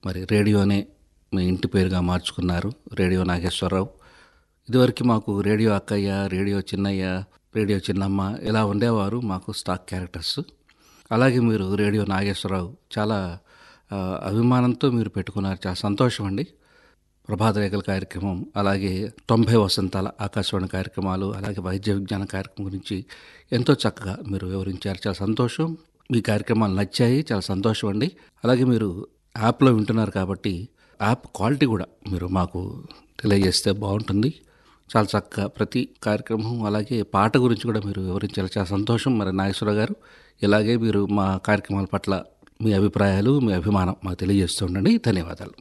మరి రేడియోనే మీ ఇంటి పేరుగా మార్చుకున్నారు రేడియో నాగేశ్వరరావు ఇదివరకు మాకు రేడియో అక్కయ్య రేడియో చిన్నయ్య రేడియో చిన్నమ్మ ఇలా ఉండేవారు మాకు స్టాక్ క్యారెక్టర్స్ అలాగే మీరు రేడియో నాగేశ్వరరావు చాలా ఆ, అభిమానంతో మీరు పెట్టుకున్నారు చాలా సంతోషం అండి ప్రభాత రేఖల కార్యక్రమం అలాగే తొంభై వసంతాల ఆకాశవాణి కార్యక్రమాలు అలాగే వైద్య విజ్ఞాన కార్యక్రమం గురించి ఎంతో చక్కగా మీరు వివరించారు చాలా సంతోషం మీ కార్యక్రమాలు నచ్చాయి చాలా సంతోషం అండి అలాగే మీరు యాప్లో వింటున్నారు కాబట్టి యాప్ క్వాలిటీ కూడా మీరు మాకు తెలియజేస్తే బాగుంటుంది చాలా చక్కగా ప్రతి కార్యక్రమం అలాగే పాట గురించి కూడా మీరు వివరించారు చాలా సంతోషం మరి నాగేశ్వరరావు గారు ఇలాగే మీరు మా కార్యక్రమాల పట్ల మీ అభిప్రాయాలు మీ అభిమానం మాకు తెలియజేస్తూ ఉండండి ధన్యవాదాలు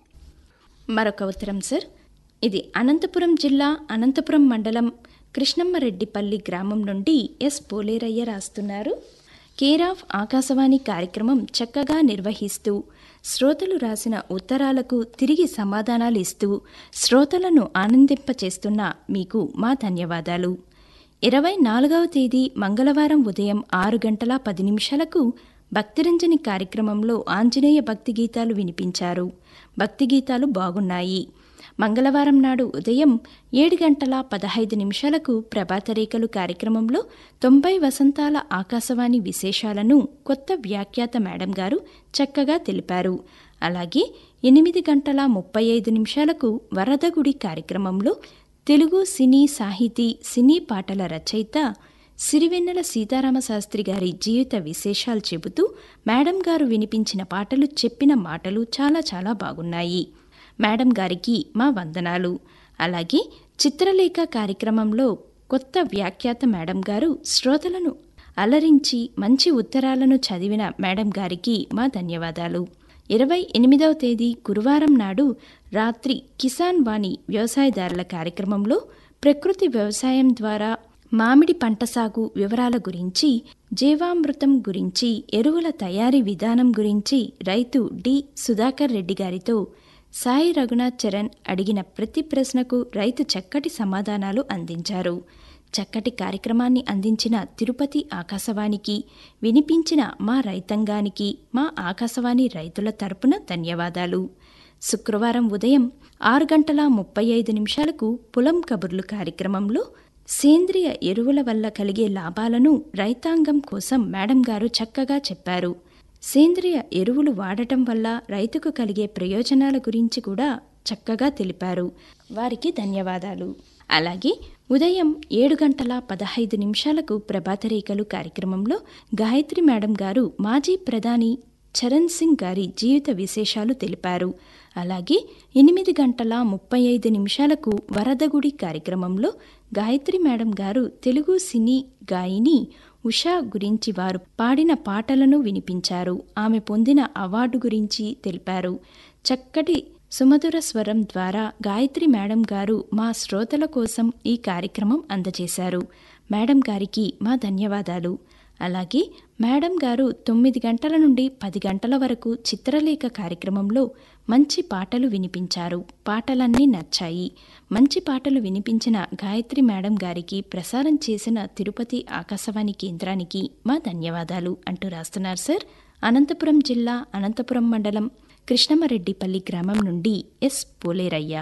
మరొక ఉత్తరం సార్ ఇది అనంతపురం జిల్లా అనంతపురం మండలం కృష్ణమ్మరెడ్డిపల్లి గ్రామం నుండి ఎస్ పోలేరయ్య రాస్తున్నారు కేర్ ఆఫ్ ఆకాశవాణి కార్యక్రమం చక్కగా నిర్వహిస్తూ శ్రోతలు రాసిన ఉత్తరాలకు తిరిగి సమాధానాలు ఇస్తూ శ్రోతలను ఆనందింపచేస్తున్న మీకు మా ధన్యవాదాలు ఇరవై నాలుగవ తేదీ మంగళవారం ఉదయం ఆరు గంటల పది నిమిషాలకు భక్తిరంజని కార్యక్రమంలో ఆంజనేయ భక్తి గీతాలు వినిపించారు భక్తి గీతాలు బాగున్నాయి మంగళవారం నాడు ఉదయం ఏడు గంటల పదహైదు నిమిషాలకు ప్రభాతరేఖలు కార్యక్రమంలో తొంభై వసంతాల ఆకాశవాణి విశేషాలను కొత్త వ్యాఖ్యాత మేడం గారు చక్కగా తెలిపారు అలాగే ఎనిమిది గంటల ముప్పై ఐదు నిమిషాలకు వరదగుడి కార్యక్రమంలో తెలుగు సినీ సాహితీ సినీ పాటల రచయిత సిరివెన్నెల సీతారామ శాస్త్రి గారి జీవిత విశేషాలు చెబుతూ మేడం గారు వినిపించిన పాటలు చెప్పిన మాటలు చాలా చాలా బాగున్నాయి మేడం గారికి మా వందనాలు అలాగే చిత్రలేఖ కార్యక్రమంలో కొత్త వ్యాఖ్యాత మేడం గారు శ్రోతలను అలరించి మంచి ఉత్తరాలను చదివిన మేడం గారికి మా ధన్యవాదాలు ఇరవై ఎనిమిదవ తేదీ గురువారం నాడు రాత్రి కిసాన్ వాణి వ్యవసాయదారుల కార్యక్రమంలో ప్రకృతి వ్యవసాయం ద్వారా మామిడి పంట సాగు వివరాల గురించి జీవామృతం గురించి ఎరువుల తయారీ విధానం గురించి రైతు డి సుధాకర్ రెడ్డి గారితో సాయి రఘునాథ్ చరణ్ అడిగిన ప్రతి ప్రశ్నకు రైతు చక్కటి సమాధానాలు అందించారు చక్కటి కార్యక్రమాన్ని అందించిన తిరుపతి ఆకాశవాణికి వినిపించిన మా రైతాంగానికి మా ఆకాశవాణి రైతుల తరపున ధన్యవాదాలు శుక్రవారం ఉదయం ఆరు గంటల ముప్పై ఐదు నిమిషాలకు పొలం కబుర్లు కార్యక్రమంలో సేంద్రియ ఎరువుల వల్ల కలిగే లాభాలను రైతాంగం కోసం మేడం గారు చక్కగా చెప్పారు సేంద్రియ ఎరువులు వాడటం వల్ల రైతుకు కలిగే ప్రయోజనాల గురించి కూడా చక్కగా తెలిపారు వారికి ధన్యవాదాలు అలాగే ఉదయం ఏడు గంటల పదహైదు నిమిషాలకు ప్రభాతరేఖలు కార్యక్రమంలో గాయత్రి మేడం గారు మాజీ ప్రధాని చరణ్ సింగ్ గారి జీవిత విశేషాలు తెలిపారు అలాగే ఎనిమిది గంటల ముప్పై ఐదు నిమిషాలకు వరదగుడి కార్యక్రమంలో గాయత్రి మేడం గారు తెలుగు సినీ గాయని ఉషా గురించి వారు పాడిన పాటలను వినిపించారు ఆమె పొందిన అవార్డు గురించి తెలిపారు చక్కటి సుమధుర స్వరం ద్వారా గాయత్రి మేడం గారు మా శ్రోతల కోసం ఈ కార్యక్రమం అందజేశారు మేడం గారికి మా ధన్యవాదాలు అలాగే మేడం గారు తొమ్మిది గంటల నుండి పది గంటల వరకు చిత్రలేఖ కార్యక్రమంలో మంచి పాటలు వినిపించారు పాటలన్నీ నచ్చాయి మంచి పాటలు వినిపించిన గాయత్రి మేడం గారికి ప్రసారం చేసిన తిరుపతి ఆకాశవాణి కేంద్రానికి మా ధన్యవాదాలు అంటూ రాస్తున్నారు సార్ అనంతపురం జిల్లా అనంతపురం మండలం కృష్ణమరెడ్డిపల్లి గ్రామం నుండి ఎస్ పోలేరయ్య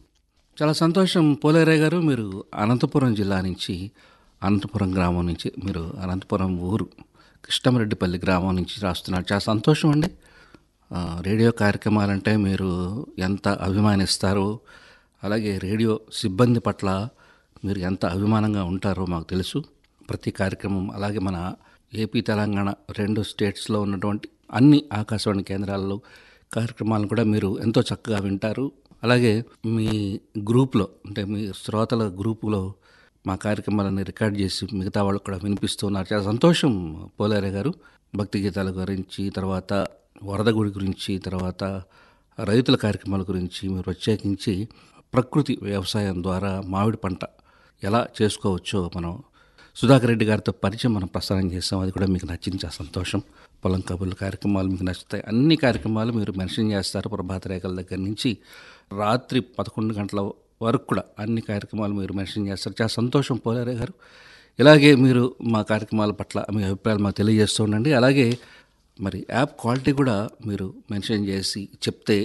చాలా సంతోషం పోలేరయ్య గారు మీరు అనంతపురం జిల్లా నుంచి అనంతపురం గ్రామం నుంచి మీరు అనంతపురం ఊరు కృష్ణమరెడ్డిపల్లి గ్రామం నుంచి రాస్తున్నారు చాలా సంతోషం అండి ఆ, రేడియో కార్యక్రమాలంటే మీరు ఎంత అభిమానిస్తారో అలాగే రేడియో సిబ్బంది పట్ల మీరు ఎంత అభిమానంగా ఉంటారో మాకు తెలుసు ప్రతి కార్యక్రమం అలాగే మన ఏపీ తెలంగాణ రెండు స్టేట్స్లో ఉన్నటువంటి అన్ని ఆకాశవాణి కేంద్రాల్లో కార్యక్రమాలను కూడా మీరు ఎంతో చక్కగా వింటారు అలాగే మీ గ్రూప్లో అంటే మీ శ్రోతల గ్రూపులో మా కార్యక్రమాలను రికార్డ్ చేసి మిగతా వాళ్ళకు కూడా వినిపిస్తున్నారు చాలా సంతోషం పోలేరే గారు భక్తి గీతాల గురించి తర్వాత వరద గుడి గురించి తర్వాత రైతుల కార్యక్రమాల గురించి మీరు ప్రత్యేకించి ప్రకృతి వ్యవసాయం ద్వారా మామిడి పంట ఎలా చేసుకోవచ్చో మనం సుధాకర్ రెడ్డి గారితో పరిచయం మనం ప్రసారం చేస్తాం అది కూడా మీకు నచ్చింది చాలా సంతోషం పొలం కబుర్ల కార్యక్రమాలు మీకు నచ్చుతాయి అన్ని కార్యక్రమాలు మీరు మెన్షన్ చేస్తారు ప్రభాత రేఖల దగ్గర నుంచి రాత్రి పదకొండు గంటల వరకు కూడా అన్ని కార్యక్రమాలు మీరు మెన్షన్ చేస్తారు చాలా సంతోషం పోలారే గారు ఇలాగే మీరు మా కార్యక్రమాల పట్ల మీ అభిప్రాయాలు మాకు తెలియజేస్తూ ఉండండి అలాగే మరి యాప్ క్వాలిటీ కూడా మీరు మెన్షన్ చేసి చెప్తే